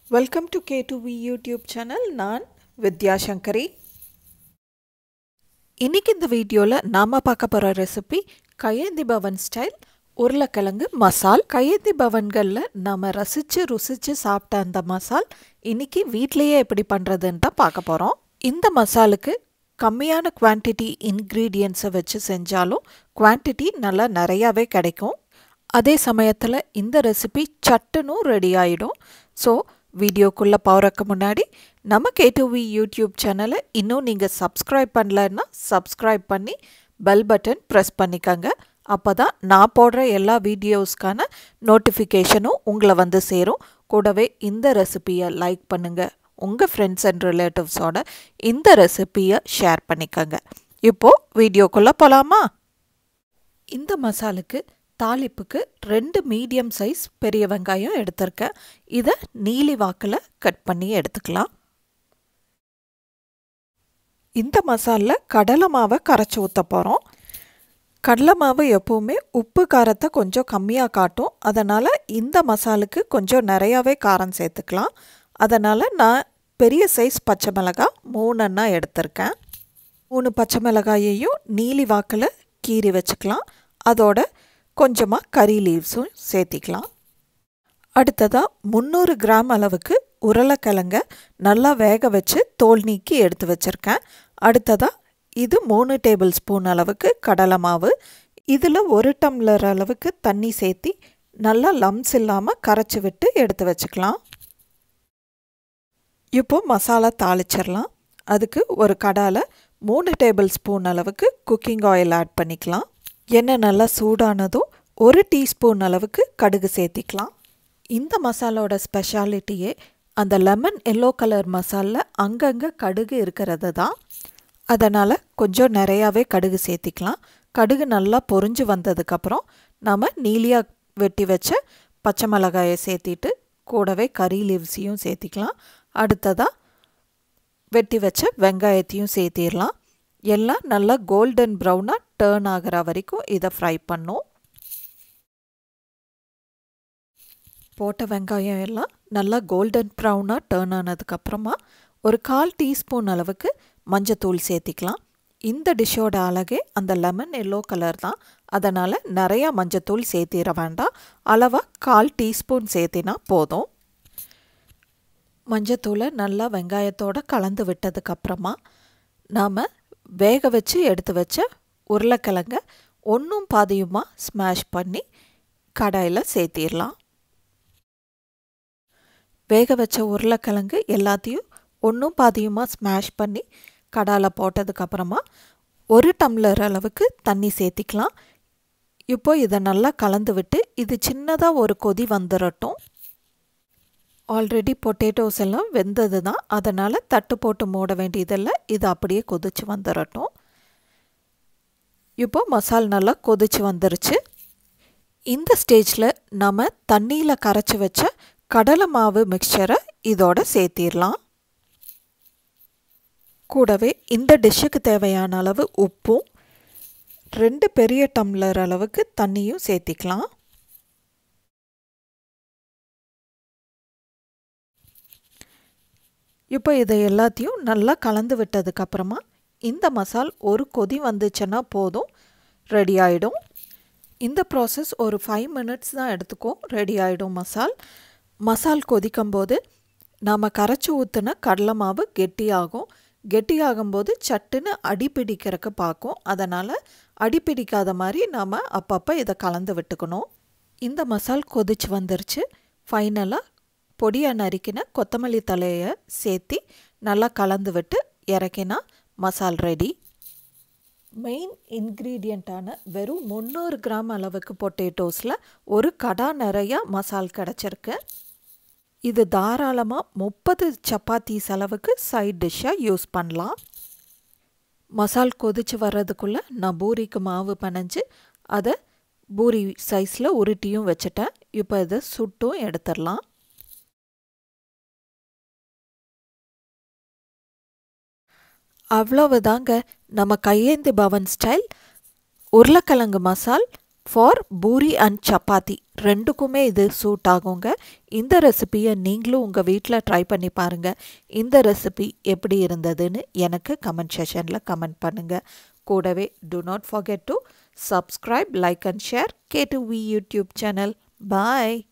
welcome to K to V YouTube channel நான் வித்யா சங்கரி இன்னைக்கு இந்த வீடியோவில் நாம் பார்க்க போகிற ரெசிபி கையேந்தி பவன் ஸ்டைல் உருளைக்கிழங்கு மசால் கையேந்தி பவன்களில் நாம் ரசித்து ருசித்து சாப்பிட்ட அந்த மசால் இன்னைக்கு வீட்லேயே எப்படி பண்ணுறதுன்னு தான் பார்க்க போகிறோம் இந்த மசாலுக்கு கம்மியான குவான்டிட்டி இன்க்ரீடியன்ஸை வச்சு செஞ்சாலும் குவான்டிட்டி நல்லா நிறையாவே கிடைக்கும் அதே சமயத்தில் இந்த ரெசிபி சட்டுனும் ரெடி ஆகிடும் ஸோ வீடியோக்குள்ளே போகிறக்கு முன்னாடி நம்ம கேட்டுவி யூடியூப் சேனலை இன்னும் நீங்கள் சப்ஸ்கிரைப் பண்ணலன்னா சப்ஸ்கிரைப் பண்ணி பெல் பட்டன் ப்ரெஸ் பண்ணிக்கோங்க அப்போ தான் நான் போடுற எல்லா வீடியோஸ்க்கான நோட்டிஃபிகேஷனும் உங்களை வந்து சேரும் கூடவே இந்த ரெசிபியை லைக் பண்ணுங்கள் உங்கள் ஃப்ரெண்ட்ஸ் அண்ட் ரிலேட்டிவ்ஸோட இந்த ரெசிபியை ஷேர் பண்ணிக்கோங்க இப்போது வீடியோக்குள்ளே போகலாமா இந்த மசாலுக்கு தாளிப்புக்கு ரெண்டு மீடியம் சைஸ் பெரிய வெங்காயம் எடுத்திருக்கேன் இதை நீலி வாக்கில் கட் பண்ணி எடுத்துக்கலாம் இந்த மசாலில் கடலை மாவை கரைச்சி ஊற்ற போகிறோம் கடலை மாவு எப்போவுமே உப்பு காரத்தை கொஞ்சம் கம்மியாக காட்டும் அதனால் இந்த மசாலுக்கு கொஞ்சம் நிறையாவே காரம் சேர்த்துக்கலாம் அதனால் நான் பெரிய சைஸ் பச்சை மிளகாய் மூணுன்னா எடுத்திருக்கேன் மூணு பச்சை மிளகாயையும் நீலி வாக்கில் கீறி வச்சுக்கலாம் அதோட கொஞ்சமாக கறி லீவ்ஸும் சேர்த்திக்கலாம் அடுத்ததாக முந்நூறு கிராம் அளவுக்கு உருளைக்கிழங்க நல்லா வேக வச்சு தோல் நீக்கி எடுத்து வச்சுருக்கேன் அடுத்ததாக இது மூணு டேபிள் ஸ்பூன் அளவுக்கு கடலை மாவு இதில் ஒரு டம்ளர் அளவுக்கு தண்ணி சேர்த்தி நல்லா லம்ஸ் இல்லாமல் கரைச்சி விட்டு எடுத்து வச்சுக்கலாம் இப்போ மசாலா தாளிச்சிடலாம் அதுக்கு ஒரு கடாயில் மூணு டேபிள் ஸ்பூன் அளவுக்கு குக்கிங் ஆயில் ஆட் பண்ணிக்கலாம் எண்ணெய் நல்லா சூடானதும் ஒரு டீஸ்பூன் அளவுக்கு கடுகு சேர்த்திக்கலாம் இந்த மசாலோட ஸ்பெஷாலிட்டியே அந்த லெமன் எல்லோ கலர் மசாலில் அங்கங்கே கடுகு இருக்கிறது தான் அதனால் கொஞ்சம் நிறையாவே கடுகு சேர்த்திக்கலாம் கடுகு நல்லா பொறிஞ்சு வந்ததுக்கப்புறம் நம்ம நீலியாக வெட்டி வச்ச பச்சை மிளகாயை சேர்த்திட்டு கூடவே கறி லீவ்ஸையும் சேர்த்திக்கலாம் அடுத்ததாக வெட்டி வச்ச வெங்காயத்தையும் சேர்த்திடலாம் எல்லாம் நல்லா கோல்டன் ப்ரௌனாக டேர்ன் ஆகிற வரைக்கும் இதை ஃப்ரை பண்ணும் போட்ட வெங்காயம் எல்லாம் நல்லா கோல்டன் ப்ரௌனாக டேர்ன் ஆனதுக்கப்புறமா ஒரு கால் டீஸ்பூன் அளவுக்கு மஞ்சத்தூள் சேர்த்திக்கலாம் இந்த டிஷ்ஷோட அழகே அந்த லெமன் எல்லோ கலர் தான் அதனால் நிறையா மஞ்சத்தூள் சேர்த்திட வேண்டாம் அளவாக கால் டீஸ்பூன் சேர்த்தினா போதும் மஞ்சத்தூளை நல்லா வெங்காயத்தோடு கலந்து விட்டதுக்கப்புறமா நாம் வேக வச்சு எடுத்து வச்ச உருளைக்கிழங்க ஒன்றும் பாதியுமா ஸ்மாஷ் பண்ணி கடாயில் சேர்த்திடலாம் வேக வச்ச உருளைக்கிழங்கு எல்லாத்தையும் ஒன்றும் பாதியுமாக ஸ்மாஷ் பண்ணி கடாயில் போட்டதுக்கப்புறமா ஒரு டம்ளர் அளவுக்கு தண்ணி சேர்த்திக்கலாம் இப்போ இதை நல்லா கலந்து விட்டு இது சின்னதாக ஒரு கொதி வந்துடட்டும் ஆல்ரெடி பொட்டேட்டோஸ் எல்லாம் வெந்தது தான் அதனால் தட்டு போட்டு மூட வேண்டியதில்லை இது அப்படியே கொதிச்சு வந்துடட்டும் இப்போ மசால் நல்லா கொதிச்சு வந்துருச்சு இந்த ஸ்டேஜில் நம்ம தண்ணியில் கரைச்சி வச்ச கடலை மாவு மிக்சரை இதோட சேர்த்திடலாம் கூடவே இந்த டிஷ்ஷுக்கு தேவையான அளவு உப்பும் ரெண்டு பெரிய டம்ளர் அளவுக்கு தண்ணியும் சேர்த்திக்கலாம் இப்போ இதை எல்லாத்தையும் நல்லா கலந்து விட்டதுக்கப்புறமா இந்த மசால் ஒரு கொதி வந்துச்சுன்னா போதும் ரெடி ஆகிடும் இந்த ப்ராசஸ் ஒரு ஃபைவ் மினிட்ஸ் தான் எடுத்துக்கும் ரெடி ஆகிடும் மசால் மசால் கொதிக்கும்போது நாம் கரைச்சி ஊற்றின கடலை மாவு கெட்டியாகும் கெட்டியாகும்போது சட்டுன்னு அடி பிடிக்கிறதுக்கு பார்க்கும் அதனால் அடி பிடிக்காத மாதிரி நாம் அப்பப்போ இதை கலந்து விட்டுக்கணும் இந்த மசால் கொதிச்சு வந்துருச்சு ஃபைனலாக பொடியாக நறுக்கின கொத்தமல்லி தலையை சேர்த்தி நல்லா கலந்து விட்டு இறக்கினா மசால் ரெடி மெயின் இன்க்ரீடியண்ட்டான வெறும் முந்நூறு கிராம் அளவுக்கு பொட்டேட்டோஸில் ஒரு கடா நிறையா மசால் கிடச்சிருக்கு இது தாராளமாக முப்பது சப்பாத்தீஸ் அளவுக்கு சைட் டிஷ்ஷாக யூஸ் பண்ணலாம் மசால் கொதிச்சு வர்றதுக்குள்ளே நான் பூரிக்கு மாவு பனைஞ்சு அதை பூரி சைஸில் உருட்டியும் வச்சுட்டேன் இப்போ இதை சுட்டும் எடுத்துடலாம் அவ்வளவுதாங்க நம்ம கையேந்தி பவன் ஸ்டைல் உருளைக்கிழங்கு மசால் ஃபார் பூரி அண்ட் சப்பாத்தி ரெண்டுக்குமே இது சூட் ஆகுங்க இந்த ரெசிபியை நீங்களும் உங்கள் வீட்டில் ட்ரை பண்ணி பாருங்கள் இந்த ரெசிபி எப்படி இருந்ததுன்னு எனக்கு கமெண்ட் செஷனில் கமெண்ட் பண்ணுங்கள் கூடவே do not forget to subscribe like and share K to V YouTube channel bye